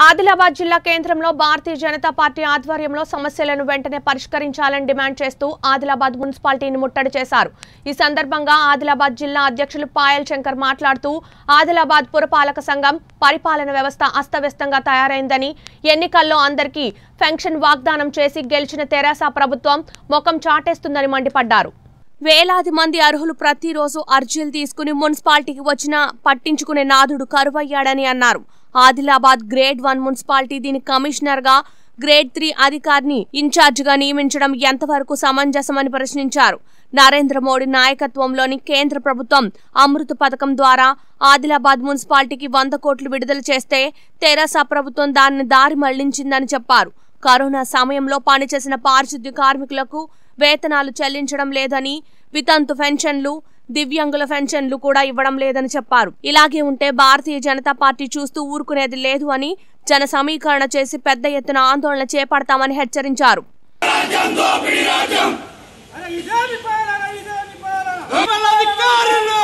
ఆదిలాబాద్ జిల్లా కేంద్రంలో భారతీయ జనతా పార్టీ ఆధ్వర్యంలో సమస్యలను వెంటనే పరిష్కరించాలని డిమాండ్ చేస్తూ ఆదిలాబాద్ మున్సిపాలిటీని ముట్టడి చేశారు ఈ సందర్భంగా ఆదిలాబాద్ జిల్లా అధ్యక్షులు పాయల్ శంకర్ మాట్లాడుతూ ఆదిలాబాద్ పురపాలక సంఘం పరిపాలన వ్యవస్థ అస్తవ్యస్తంగా తయారైందని ఎన్నికల్లో అందరికీ పెన్షన్ వాగ్దానం చేసి గెలిచిన తెరాస ప్రభుత్వం ముఖం చాటేస్తుందని మండిపడ్డారు వేలాది మంది అర్హులు ప్రతిరోజు అర్జీలు తీసుకుని మున్సిపాలిటీకి వచ్చినా పట్టించుకునే నాదుడు కరువయ్యాడని అన్నారు ఆదిలాబాద్ గ్రేడ్ వన్ మున్సిపాలిటీ దీని కమిషనర్ గా గ్రేడ్ త్రీ అధికారిని ఇన్ఛార్జ్ గా నియమించడం ఎంతవరకు సమంజసమని ప్రశ్నించారు నరేంద్ర మోడీ నాయకత్వంలోని కేంద్ర ప్రభుత్వం అమృత పథకం ద్వారా ఆదిలాబాద్ మున్సిపాలిటీకి వంద కోట్లు విడుదల చేస్తే తెరాస ప్రభుత్వం దాన్ని దారి మళ్లించిందని చెప్పారు కరోనా సమయంలో పనిచేసిన పారిశుద్ధ్య కార్మికులకు వేతనాలు చెల్లించడం లేదని వితంతు పెన్షన్లు దివ్యాంగుల పెన్షన్లు కూడా ఇవ్వడం లేదని చెప్పారు ఇలాగే ఉంటే భారతీయ జనతా పార్టీ చూస్తూ ఊరుకునేది లేదు అని జన సమీకరణ చేసి పెద్ద ఎత్తున ఆందోళన చేపడతామని హెచ్చరించారు అరే ఇదేమి పాలన ఇదేమి పాలన దొంగల అధికారులు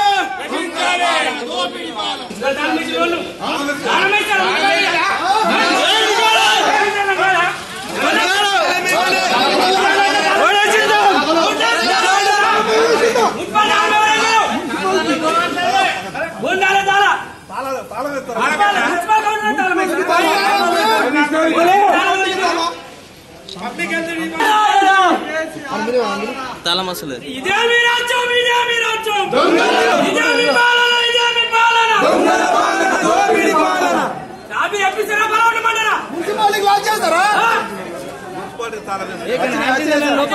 తాళం వస్తలేదు ఇదేమి రాజ్యం ఇదేమి రాజ్యం ఇదేమి పాలన ఇదేమి పాలన రాబీ ఎప్పిసారా బలవంట మండరా మున్సిపాలిటీకి లాక్ చేస్తారా